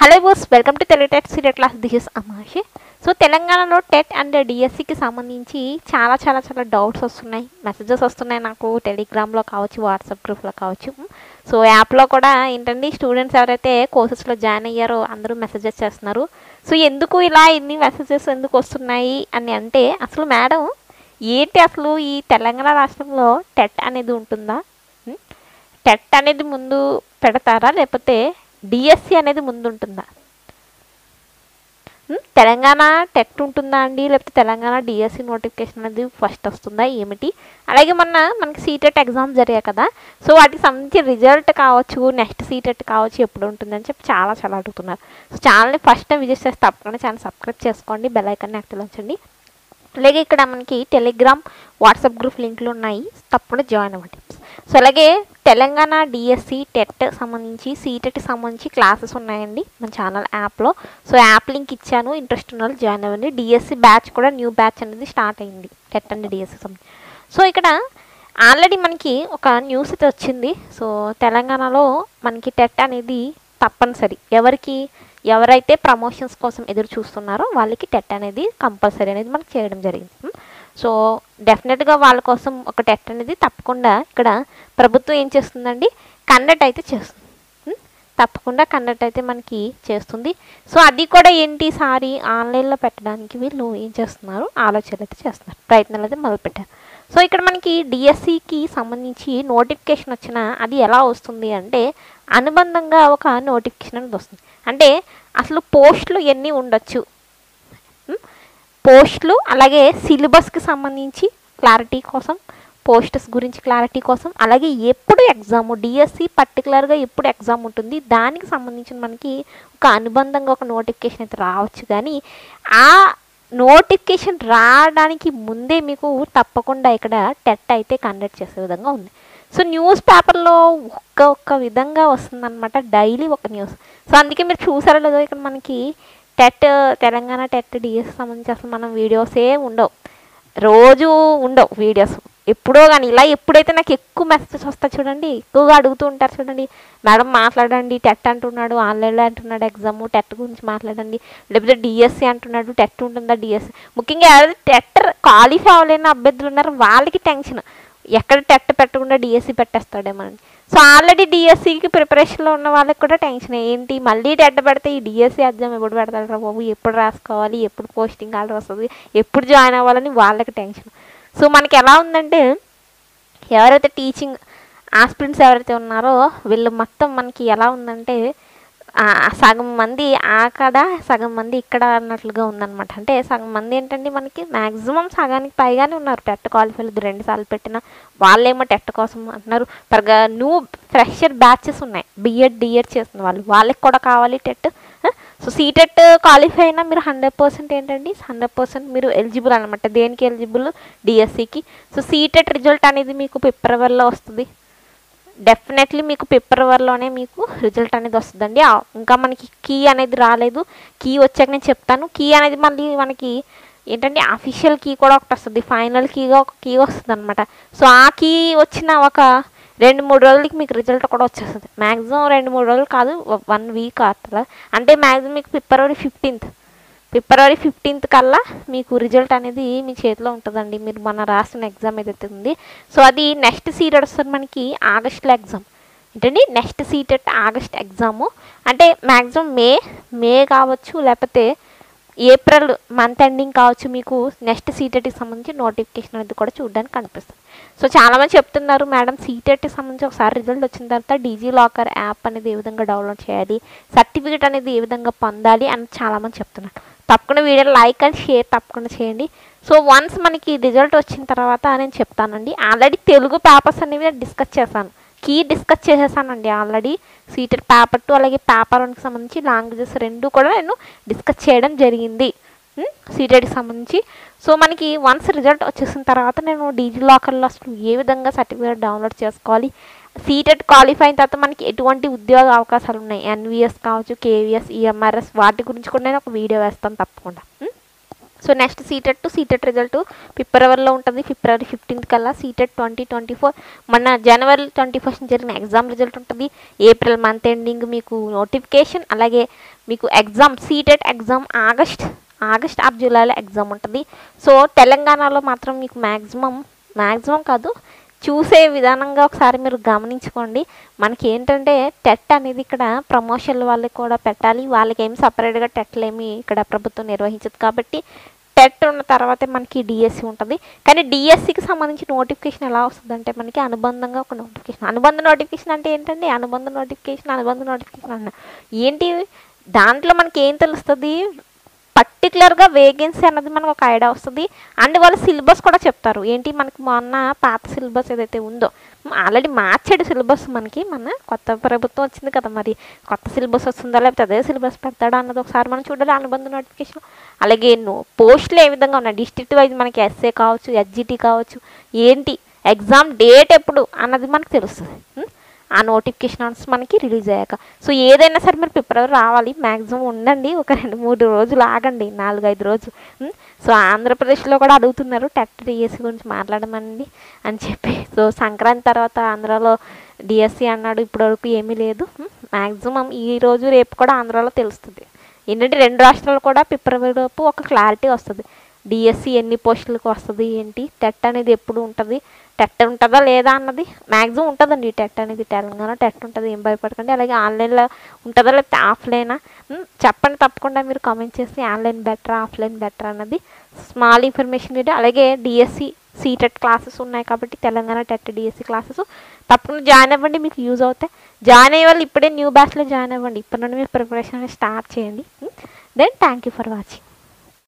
Hello బోస్ welcome to Telugu TET serial class this is అమాషి so తెలంగాణలో టెట్ అండ్ డిఎస్సికి సంబంధించి చాలా చాలా చాలా డౌట్స్ వస్తున్నాయి మెసేజెస్ వస్తున్నాయి నాకు టెలిగ్రామ్లో కావచ్చు వాట్సాప్ గ్రూప్లో కావచ్చు సో యాప్లో కూడా ఏంటండి స్టూడెంట్స్ ఎవరైతే కోర్సెస్లో జాయిన్ అయ్యారో అందరూ మెసేజెస్ చేస్తున్నారు సో ఎందుకు ఇలా ఇన్ని మెసేజెస్ ఎందుకు వస్తున్నాయి అని అంటే అసలు మేడం ఏంటి అసలు ఈ తెలంగాణ రాష్ట్రంలో టెట్ అనేది ఉంటుందా ఉం? టెట్ అనేది ముందు పెడతారా లేకపోతే డిఎస్సి అనేది ముందు ఉంటుందా ఉం? తెలంగాణ టెట్ ఉంటుందా అండి లేకపోతే తెలంగాణ డిఎస్సి నోటిఫికేషన్ అనేది ఫస్ట్ వస్తుందా ఏమిటి అలాగే మొన్న మనకి సీటెట్ ఎగ్జామ్ జరిగాయి కదా సో వాటికి సంబంధించి రిజల్ట్ కావచ్చు నెక్స్ట్ సీటెట్ కావచ్చు ఎప్పుడు ఉంటుందని చెప్పి చాలా చాలా అడుగుతున్నారు సో ఛానల్ని ఫస్ట్ టైం విజిట్ చేస్తే తప్పకుండా ఛానల్ సబ్స్క్రైబ్ చేసుకోండి బెల్ ఐకాన్ని యాక్టివ్ ఉంచండి అలాగే ఇక్కడ మనకి టెలిగ్రామ్ వాట్సాప్ గ్రూప్ లింకులు ఉన్నాయి తప్పకుండా జాయిన్ అవ్వండి సో అలాగే తెలంగాణ డిఎస్సి టెట్ సంబంధించి సీటెట్ సంబంధించి క్లాసెస్ ఉన్నాయండి మన ఛానల్ యాప్లో సో యాప్ లింక్ ఇచ్చాను ఇంట్రెస్ట్ ఉన్న వాళ్ళు జాయిన్ అవ్వండి డిఎస్సి బ్యాచ్ కూడా న్యూ బ్యాచ్ అనేది స్టార్ట్ అయింది టెట్ అండ్ డిఎస్సి సంబంధించి సో ఇక్కడ ఆల్రెడీ మనకి ఒక న్యూస్ అయితే వచ్చింది సో తెలంగాణలో మనకి టెట్ అనేది తప్పనిసరి ఎవరికి ఎవరైతే ప్రమోషన్స్ కోసం ఎదురు చూస్తున్నారో వాళ్ళకి టెట్ అనేది కంపల్సరీ అనేది మనకి చేయడం జరిగింది ఉం? సో డెఫినెట్గా వాళ్ళ కోసం ఒక టెట్ అనేది తప్పకుండా ఇక్కడ ప్రభుత్వం ఏం చేస్తుందండి కండక్ట్ అయితే చేస్తుంది ఉం? తప్పకుండా కండక్ట్ అయితే మనకి చేస్తుంది సో అది కూడా ఏంటి సారి ఆన్లైన్లో పెట్టడానికి వీళ్ళు ఏం చేస్తున్నారు ఆలోచనలు అయితే చేస్తున్నారు ప్రయత్నాలు అయితే మొదలుపెట్టారు సో ఇక్కడ మనకి డిఎస్సికి సంబంధించి నోటిఫికేషన్ వచ్చిన అది ఎలా వస్తుంది అంటే అనుబంధంగా ఒక నోటిఫికేషన్ అనేది వస్తుంది అంటే అసలు పోస్టులు ఎన్ని ఉండొచ్చు ఉం? పోస్టులు అలాగే సిలబస్కి సంబంధించి క్లారిటీ కోసం పోస్టర్స్ గురించి క్లారిటీ కోసం అలాగే ఎప్పుడు ఎగ్జామ్ డిఎస్సి పర్టికులర్గా ఎప్పుడు ఎగ్జామ్ ఉంటుంది దానికి సంబంధించిన మనకి ఒక అనుబంధంగా ఒక నోటిఫికేషన్ అయితే రావచ్చు కానీ ఆ నోటిఫికేషన్ రావడానికి ముందే మీకు తప్పకుండా ఇక్కడ టెట్ అయితే కండక్ట్ చేసే విధంగా ఉంది సో న్యూస్ పేపర్లో ఒక్క ఒక్క విధంగా వస్తుందన్నమాట డైలీ ఒక న్యూస్ సో అందుకే మీరు చూసారో లేదో ఇక్కడ మనకి టెట్ తెలంగాణ టెట్ డిఎస్ సంబంధించి అసలు మనం వీడియోసే ఉండవు రోజు ఉండవు వీడియోస్ ఎప్పుడో కానీ ఇలా ఎప్పుడైతే నాకు ఎక్కువ మెసేజెస్ వస్తాయి చూడండి ఎక్కువగా అడుగుతూ ఉంటారు చూడండి మేడం మాట్లాడండి టెట్ అంటున్నాడు ఆన్లైన్లో అంటున్నాడు ఎగ్జామ్ టెట్ గురించి మాట్లాడండి లేకపోతే డిఎస్సి అంటున్నాడు టెట్ ఉంటుందా డిఎస్సి ముఖ్యంగా ఎవరైతే టెట్ క్వాలిఫై అవ్వలేని అభ్యర్థులు ఉన్నారో వాళ్ళకి టెన్షన్ ఎక్కడ టెట్ పెట్టకుండా డిఎస్సి పెట్టేస్తాడేమో అని సో ఆల్రెడీ డిఎస్సికి ప్రిపరేషన్లో ఉన్న వాళ్ళకి కూడా టెన్షన్ ఏంటి మళ్ళీ టెట్ పెడితే ఈ డిఎస్సి ఎగ్జామ్ ఎప్పుడు పెడతాడు బాబు ఎప్పుడు రాసుకోవాలి ఎప్పుడు పోస్టింగ్ ఆర్డర్ వస్తుంది ఎప్పుడు జాయిన్ అవ్వాలని వాళ్ళకి టెన్షన్ సో మనకి ఎలా ఉందంటే ఎవరైతే టీచింగ్ ఆస్పిరెంట్స్ ఎవరైతే ఉన్నారో వీళ్ళు మొత్తం మనకి ఎలా ఉందంటే ఆ, సగం మంది అక్కడ సగం మంది ఇక్కడ అన్నట్లుగా ఉందన్నమాట అంటే సగం మంది ఏంటంటే మనకి మ్యాక్సిమం సగానికి పైగానే ఉన్నారు టెట్ క్వాలిఫైలు రెండు సార్లు పెట్టిన వాళ్ళేమో టెట్ కోసం అంటున్నారు పరగా న్యూ ఫ్రెషర్ బ్యాచెస్ ఉన్నాయి బిఎడ్ డిఎడ్ చేస్తున్న వాళ్ళు వాళ్ళకి కూడా కావాలి టెట్ సో సీటెట్ క్వాలిఫై అయినా మీరు హండ్రెడ్ పర్సెంట్ ఏంటండి హండ్రెడ్ పర్సెంట్ మీరు ఎలిజిబుల్ అనమాట దేనికి ఎలిజిబుల్ డిఎస్సికి సో సీటెట్ రిజల్ట్ అనేది మీకు ఫిబ్రవరిలో వస్తుంది డెఫినెట్లీ మీకు ఫిబ్రవరిలోనే మీకు రిజల్ట్ అనేది వస్తుందండి ఆ, ఇంకా మనకి కీ అనేది రాలేదు కీ వచ్చాక నేను చెప్తాను కీ అనేది మళ్ళీ మనకి ఏంటంటే అఫీషియల్ కీ కూడా ఒకటి వస్తుంది ఫైనల్ కీగా ఒక కీ వస్తుంది అనమాట సో ఆ కీ వచ్చిన ఒక రెండు మూడు రోజులకి మీకు రిజల్ట్ కూడా వచ్చేస్తుంది మ్యాక్సిమం రెండు మూడు రోజులు కాదు వన్ వీక్ అట్లా అంటే మ్యాక్సిమం మీకు ఫిబ్రవరి ఫిఫ్టీన్త్ ఫిబ్రవరి ఫిఫ్టీన్త్ కల్లా మీకు రిజల్ట్ అనేది మీ చేతిలో ఉంటుందండి మీరు మన రాసిన ఎగ్జామ్ ఏదైతే ఉంది సో అది నెక్స్ట్ సీరియడ్ వస్తుంది మనకి ఆగస్ట్లో ఎగ్జామ్ ఏంటండి నెక్స్ట్ సీటెట్ ఆగస్ట్ ఎగ్జాము అంటే మ్యాక్సిమం మే మే కావచ్చు లేకపోతే ఏప్రిల్ మంత్ ఎండింగ్ కావచ్చు మీకు నెక్స్ట్ సీటెట్కి సంబంధించి నోటిఫికేషన్ అనేది కూడా చూడడానికి కనిపిస్తుంది సో చాలామంది చెప్తున్నారు మేడం సీటెట్కి సంబంధించి ఒకసారి రిజల్ట్ వచ్చిన తర్వాత డీజీ లాకర్ యాప్ అనేది ఏ విధంగా డౌన్లోడ్ చేయాలి సర్టిఫికేట్ అనేది ఏ విధంగా పొందాలి అని చాలామంది చెప్తున్నారు తప్పకుండా వీడియో లైక్ అండ్ షేర్ తప్పకుండా చేయండి సో వన్స్ మనకి రిజల్ట్ వచ్చిన తర్వాత నేను చెప్తానండి ఆల్రెడీ తెలుగు పేపర్స్ అనేవి నేను డిస్కస్ చేశాను కీ డిస్కస్ చేసేసానండి ఆల్రెడీ సీటెడ్ పేపర్ టూ అలాగే పేపర్ వన్కి సంబంధించి లాంగ్వేజెస్ రెండు కూడా నేను డిస్కస్ చేయడం జరిగింది సీటెడ్కి సంబంధించి సో మనకి వన్స్ రిజల్ట్ వచ్చేసిన తర్వాత నేను డీజీ లాకర్లో అసలు ఏ విధంగా సర్టిఫికేట్ డౌన్లోడ్ చేసుకోవాలి సీటెడ్ క్వాలిఫై అయిన తర్వాత మనకి ఎటువంటి ఉద్యోగ అవకాశాలు ఉన్నాయి ఎన్విఎస్ కావచ్చు కేవీఎస్ ఈఎంఆర్ఎస్ వాటి గురించి కూడా నేను ఒక వీడియో వేస్తాను తప్పకుండా ఉం? So next CTET to CTET result ఫిబ్రవరిలో ఉంటుంది ఫిబ్రవరి ఫిఫ్టీన్త్ కల్లా సీటెట్ ట్వంటీ ట్వంటీ ఫోర్ మన జనవరి ట్వంటీ ఫస్ట్ జరిగిన ఎగ్జామ్ రిజల్ట్ ఉంటుంది ఏప్రిల్ మంత్ ఎండింగ్ మీకు నోటిఫికేషన్ అలాగే మీకు exam CTET exam August August of జూలైలో ఎగ్జామ్ ఉంటుంది సో తెలంగాణలో మాత్రం మీకు మ్యాక్సిమం మ్యాక్సిమం కాదు చూసే విధానంగా ఒకసారి మీరు గమనించుకోండి మనకి ఏంటంటే టెట్ అనేది ఇక్కడ ప్రమోషన్ల వాళ్ళకి కూడా పెట్టాలి వాళ్ళకి ఏమి సపరేట్గా టెట్లు ఏమి ఇక్కడ ప్రభుత్వం నిర్వహించదు కాబట్టి టెట్ ఉన్న తర్వాతే మనకి డిఎస్సి ఉంటుంది కానీ డిఎస్సికి సంబంధించి నోటిఫికేషన్ ఎలా వస్తుంది అంటే మనకి అనుబంధంగా ఒక నోటిఫికేషన్ అనుబంధ నోటిఫికేషన్ అంటే ఏంటండి అనుబంధ నోటిఫికేషన్ అనుబంధ నోటిఫికేషన్ అన్న ఏంటి దాంట్లో మనకి ఏం తెలుస్తుంది పర్టికులర్గా వేకెన్సీ అన్నది మనకు ఒక ఐడియా వస్తుంది అండ్ వాళ్ళ సిలబస్ కూడా చెప్తారు ఏంటి మనకి మొన్న పాత సిలబస్ ఏదైతే ఉందో ఆల్రెడీ మార్చాడు సిలబస్ మనకి మన కొత్త ప్రభుత్వం వచ్చింది కదా మరి కొత్త సిలబస్ వస్తుందా లేకపోతే అదే సిలబస్ పెడతాడా అన్నది ఒకసారి మనం చూడాలి అనుబంధ నోటిఫికేషన్ అలాగే నో పోస్టులు ఏ విధంగా ఉన్నాయి డిస్ట్రిక్ట్ వైజ్ మనకి ఎస్ఏ కావచ్చు హెచ్జిటి కావచ్చు ఏంటి ఎగ్జామ్ డేట్ ఎప్పుడు అన్నది మనకు తెలుస్తుంది ఉం? ఆ నోటిఫికేషన్స్ మనకి రిలీజ్ అయ్యాక సో ఏదైనా సరే మీరు ఫిబ్రవరి రావాలి మ్యాక్సిమం ఉండండి ఒక రెండు మూడు రోజులు ఆగండి నాలుగు ఐదు రోజులు ఉం? సో ఆంధ్రప్రదేశ్లో కూడా అడుగుతున్నారు టెట్ డిఎస్సి గురించి మాట్లాడమండి అని చెప్పి సో సంక్రాంతి తర్వాత ఆంధ్రాలో డిఎస్సి అన్నాడు ఇప్పటివరకు ఏమీ లేదు మ్యాక్సిమం ఈ రోజు రేపు కూడా ఆంధ్రాలో తెలుస్తుంది ఏంటంటే రెండు రాష్ట్రాలు కూడా ఫిబ్రవరి లోపు ఒక క్లారిటీ వస్తుంది డిఎస్సి ఎన్ని పోస్టులకు వస్తుంది ఏంటి టెట్ అనేది ఎప్పుడు ఉంటుంది టెట్ ఉంటుందా లేదా అన్నది మ్యాక్సిమం ఉంటుందండి టెట్ అనేది తెలంగాణ టెట్ ఉంటుంది ఏం భయపడకండి అలాగే ఆన్లైన్లో ఉంటుందా లేకపోతే ఆఫ్లైనా ఉమ్, చెప్పండి తప్పకుండా మీరు కామెంట్ చేసి ఆన్లైన్ బెటర్ ఆఫ్లైన్ బెటర్ అన్నది స్మాల్ ఇన్ఫర్మేషన్ వీడియో అలాగే డిఎస్సి సీటెట్ క్లాసెస్ ఉన్నాయి కాబట్టి తెలంగాణ టెట్ డిఎస్సి క్లాసెస్ తప్పకుండా జాయిన్ అవ్వండి మీకు యూజ్ అవుతాయి జాయిన్ అయ్యే వాళ్ళు ఇప్పుడే న్యూ బ్యాచ్లో జాయిన్ అవ్వండి ఇప్పటి నుండి మీరు ప్రిపరేషన్ స్టార్ట్ చేయండి then thank you for watching